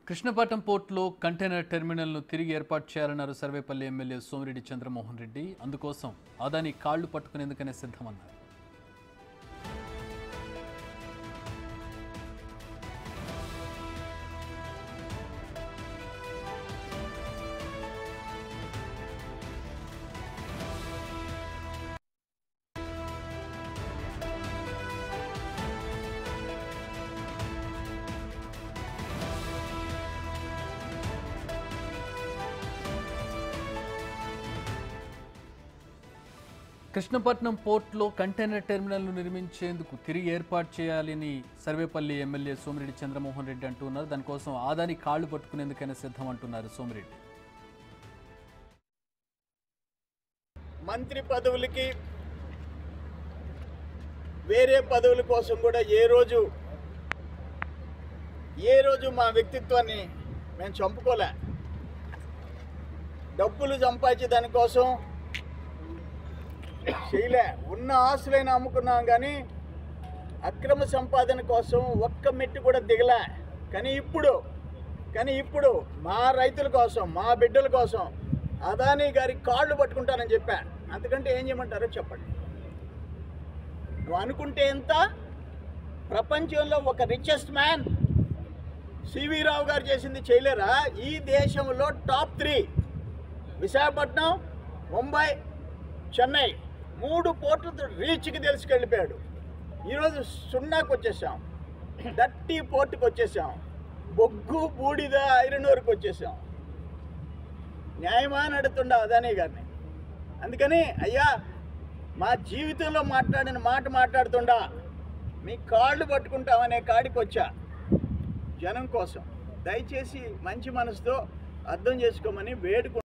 కృష్ణపట్నం పోర్టులో కంటైనర్ టెర్మినల్ను తిరిగి ఏర్పాటు చేయాలన్నారు సర్వేపల్లి ఎమ్మెల్యే సోమిరెడ్డి చంద్రమోహన్ రెడ్డి అందుకోసం అదాని కాళ్లు పట్టుకునేందుకనే సిద్ధమన్నారు కృష్ణపట్నం పోర్టులో కంటైనర్ టెర్మినల్ను నిర్మించేందుకు తిరిగి ఏర్పాటు చేయాలని సర్వేపల్లి ఎమ్మెల్యే సోమిరెడ్డి చంద్రమోహన్ రెడ్డి అంటున్నారు దానికోసం ఆదాని కాళ్లు పట్టుకునేందుకైనా సిద్ధం అంటున్నారు సోమిరెడ్డి మంత్రి పదవులకి వేరే పదవుల కోసం కూడా ఏ రోజు ఏ రోజు మా వ్యక్తిత్వాన్ని మేము చంపుకోలే డబ్బులు సంపాదించే దానికోసం చేయలే ఉన్న ఆస్తులైనా అమ్ముకున్నాం కానీ అక్రమ సంపాదన కోసం ఒక్క మెట్టు కూడా దిగలే కానీ ఇప్పుడు కానీ ఇప్పుడు మా రైతుల కోసం మా బిడ్డల కోసం అదానీ గారి కాళ్ళు పట్టుకుంటానని చెప్పా అంతకంటే ఏం చేయమంటారో చెప్పండి నువ్వు అనుకుంటే ఎంత ప్రపంచంలో ఒక రిచెస్ట్ మ్యాన్ సివి రావు గారు చేసింది చేయలేరా ఈ దేశంలో టాప్ త్రీ విశాఖపట్నం ముంబై చెన్నై మూడు పోర్టులతో రీచ్కి తెలుసుకెళ్ళిపోయాడు ఈరోజు సున్నాకు వచ్చేసాం దట్టి పోర్టుకు వచ్చేసాం బొగ్గు బూడిద ఐరన్ వరకు వచ్చేసాం న్యాయమా అని అడుగుతుండ అదానీ గారిని అందుకని అయ్యా మా జీవితంలో మాట్లాడిన మాట మాట్లాడుతుండా మీ కాళ్ళు పట్టుకుంటామనే కాడికి వచ్చా జనం కోసం దయచేసి మంచి మనసుతో అర్థం చేసుకోమని వేడుకు